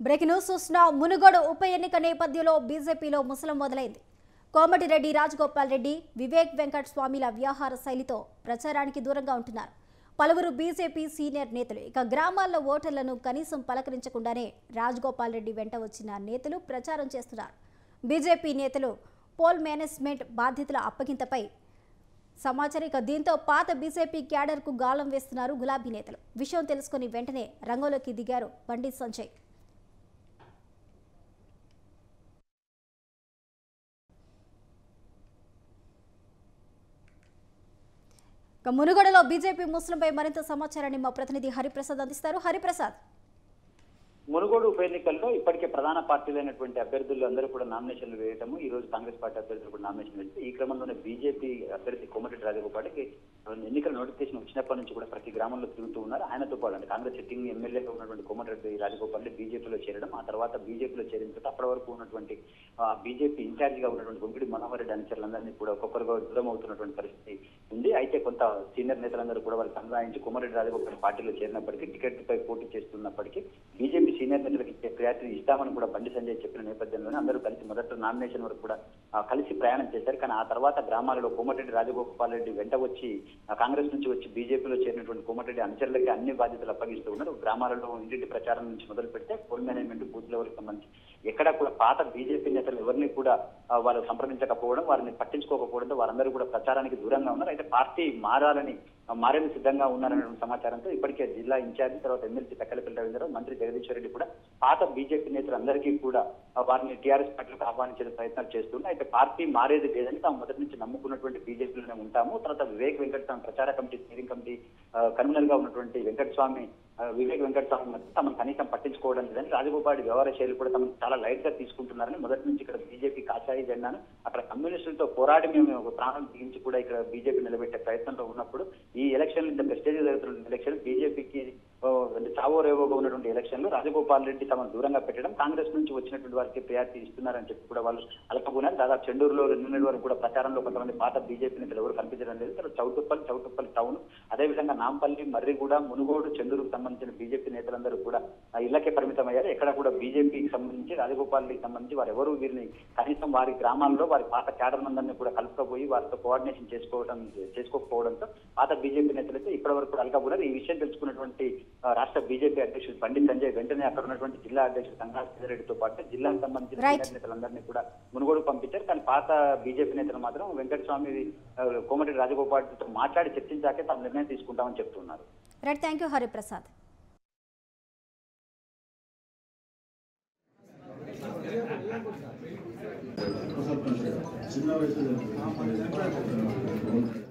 Breaking news చూసిన మునుగోడు ఉప ఎన్నిక నేపథ్యంలో బీజేపీలో ముసలం మొదలైంది కోమటిరెడ్డి రాజగోపాల్ రెడ్డి వివేక్ వెంకట్ స్వామిల వ్యవహార శైలితో ప్రచారానికి దూరంగా ఉంటున్నారు పలువురు బీజేపీ సీనియర్ నేతలు ఇక గ్రామాల్లో ఓటర్లను కనీసం పలకరించకుండానే రాజగోపాల్ రెడ్డి వెంట వచ్చిన నేతలు ప్రచారం చేస్తున్నారు బీజేపీ నేతలు పోల్ మేనేజ్మెంట్ బాధ్యతల అప్పగింతపై సమాచారం ఇక దీంతో పాత బీజేపీ క్యాడర్కు గాలం వేస్తున్నారు గులాబీ నేతలు విషయం తెలుసుకుని వెంటనే రంగంలోకి దిగారు బండి సంజయ్ ఇక మునుగోడలో బీజేపీ ముస్లింపై మరింత సమాచారాన్ని మా ప్రతినిధి హరిప్రసాద్ అందిస్తారు హరిప్రసాద్ మునుగోడు ఉప ఎన్నికల్లో ఇప్పటికే ప్రధాన పార్టీలైనటువంటి అభ్యర్థులు అందరూ కూడా నామినేషన్లు వేయటము ఈ రోజు కాంగ్రెస్ పార్టీ అభ్యర్థులు కూడా నామినేషన్ వేస్తే ఈ క్రమంలోనే బీజేపీ అభ్యర్థి కోమటిరెడ్డి రాజగోపాల్కి ఎన్నికల నోటిఫికేషన్ వచ్చినప్పటి నుంచి కూడా ప్రతి గ్రామంలో తిరుగుతూ ఉన్నారు ఆయనతో పాటు అంటే కాంగ్రెస్ సిట్టింగ్ ఎమ్మెల్యేగా ఉన్నటువంటి కోమటిరెడ్డి రాజగోపాల్ బీజేపీలో చేరడం ఆ తర్వాత బీజేపీలో చేరిన తర్వాత అప్పటి వరకు ఉన్నటువంటి బీజేపీ ఇన్ఛార్జ్ గా ఉన్నటువంటి గుంపిడి మనోహర్ రెడ్డి అనుచరులందరినీ కూడా ఒక్కొక్కరుగా దూరం అవుతున్నటువంటి పరిస్థితి ఉంది అయితే కొంత సీనియర్ నేతలందరూ కూడా వారికి సంగ్రహించి కోమరెడ్డి రాజగోపాల్ పార్టీలో చేరినప్పటికీ టికెట్ పై పోటీ చేస్తున్నప్పటికీ బీజేపీ సీనియర్ నేతలకు ఇచ్చే ప్రయారిటీ ఇస్తామని కూడా బండి సంజయ్ చెప్పిన నేపథ్యంలోనే అందరూ కలిసి మొదట నామినేషన్ వరకు కూడా ఆ, కలిసి ప్రయాణం చేశారు కానీ ఆ తర్వాత గ్రామాలలో కోమటిరెడ్డి రాజగోపాల్ రెడ్డి వెంట వచ్చి ఆ, కాంగ్రెస్ నుంచి వచ్చి బీజేపీలో చేరినటువంటి కోమటిరెడ్డి అనుచరులకి అన్ని బాధ్యతలు అప్పగిస్తూ ఉన్నారు గ్రామాలలో ఇంటింటి ప్రచారం నుంచి మొదలు పెడితే పోల్ మేనేజ్మెంట్ బూత్ లెవెల్కి సంబంధించి ఎక్కడా కూడా పాత బీజేపీ నేతలు ఎవరిని కూడా ఆ, వారు సంప్రదించకపోవడం వారిని పట్టించుకోకపోవడంతో వారందరూ కూడా ప్రచారానికి దూరంగా ఉన్నారు అయితే పార్టీ మారాలని ఆ, మారేందుకు సిద్ధంగా ఉన్నారనే సమాచారంతో ఇప్పటికే జిల్లా ఇన్ఛార్జి తర్వాత ఎమ్మెల్సీ తక్కలపల్లి రవీంద్రరావు మంత్రి జగదీశ్వర్ రెడ్డి కూడా పాత బీజేపీ నేతలందరికీ కూడా ఆ, వారిని టీఆర్ఎస్ పార్టీలకు ఆహ్వానించే ప్రయత్నాలు చేస్తున్నారు అయితే పార్టీ మారేది లేదని తాము మొదటి నుంచి నమ్ముకున్నటువంటి బీజేపీలోనే ఉంటాము తర్వాత వివేక్ వెంకట స్వామి ప్రచార కమిటీ స్టీరింగ్ కమిటీ కన్వీనర్ గా ఉన్నటువంటి వెంకట స్వామి ఆ, వివేక్ వెంకట స్వామి మధ్య తమను కనీసం పట్టించుకోవడం లేదని రాజగోపాల్ వ్యవహార శైలి కూడా తమను చాలా లైట్ గా తీసుకుంటున్నారని మొదటి నుంచి ఇక్కడ బీజేపీ కాషాయి జెండాను అక్కడ కమ్యూనిస్టులతో పోరాడి మేము ఒక ప్రాణం దిగించి కూడా ఇక్కడ బీజేపీ నిలబెట్టే ప్రయత్నంలో ఉన్నప్పుడు ఈ ఎలక్షన్ ఇంత ప్రెస్టేజ్ జరుగుతున్న ఎలక్షన్ బీజేపీకి చావో రేవోగా ఉన్నటువంటి ఎలక్షన్లు రాజగోపాల్ రెడ్డి తమను దూరంగా పెట్టడం కాంగ్రెస్ నుంచి వచ్చినటువంటి వారికి ప్రయారిటీ ఇస్తున్నారని చెప్పి కూడా వాళ్ళు అలకపోయినారు దాదాపు చెండూరులో నిన్నటి వరకు కూడా ప్రచారంలో కొంతమంది పాత బీజేపీ నేతలు ఎవరు కనిపించడం లేదు తర్వాత చౌటుప్పల్ చౌటుప్పల్ టౌన్ అదేవిధంగా నాంపల్లి మర్రిగూడ మునుగోడు చెండూరుకు సంబంధించిన బీజేపీ నేతలందరూ కూడా ఆ ఇళ్లకే పరిమితం అయ్యారు ఎక్కడ కూడా బీజేపీకి సంబంధించి రాజగోపాల్ రెడ్డికి సంబంధించి వారు ఎవరు వీరిని కనీసం వారి గ్రామాల్లో వారి పాత క్యాడర్ మందరినీ కూడా కలుపుకపోయి వారితో కోఆర్డినేషన్ చేసుకోవడం చేసుకోకపోవడంతో పాత బీజేపీ నేతలైతే ఇప్పటి వరకు కూడా అలకపోలేదు ఈ విషయం తెలుసుకున్నటువంటి ఆ, రాష్ట్ర బీజేపీ అధ్యక్షుడు బండి సంజయ్ వెంటనే అక్కడ ఉన్నటువంటి జిల్లా అధ్యక్షుడు సంఘాల రెడ్డితో పాటు జిల్లాకు సంబంధించిన Right. సీనియర్ నేతలందరినీ కూడా మునుగోడు పంపించారు కానీ పాత బీజేపీ నేతలు మాత్రం వెంకటస్వామి ఆ, కోమటిరెడ్డి రాజగోపాల్తో మాట్లాడి చర్చించాకే తాము నిర్ణయం తీసుకుంటామని చెప్తున్నారు రైట్ థ్యాంక్ యూ హరిప్రసాద్ చిన్న వయసులో